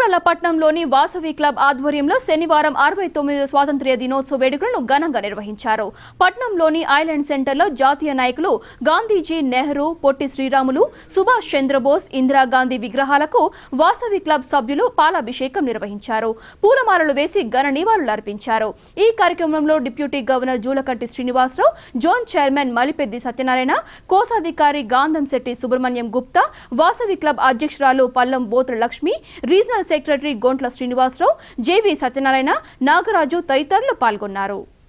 Jurala పట్నంలోని Vasavi club ఆధ్వర్యంలో శనివారం అరవై తొమ్మిది స్వాతంత్ర్య దినోత్సవ వేడుకలను ఘనంగా నిర్వహించారు పట్నంలోని ఐలాండ్ సెంటర్లో జాతీయ నాయకులు గాంధీజీ నెహ్రూ పొట్టి శ్రీరాములు సుభాష్ చంద్రబోస్ ఇందిరాగాంధీ విగ్రహాలకు వాసవి క్లబ్ సభ్యులు పాలాభిషేకం నిర్వహించారు పూలమాలలు వేసి ఘన నివాళులు అర్పించారు ఈ కార్యక్రమంలో deputy governor Julakanti Srinivasarao zone chairman Malipeddi Satyanarayana కోశాధికారి గాంధంశెట్టి సుబ్రహ్మణ్యం గుప్తా వాసవి క్లబ్ అధ్యక్షురాలు Pallam Botra Lakshmi regional secretary Gontla Srinivasarao JV Satyanarayana Nagaraju తదితరులు పాల్గొన్నారు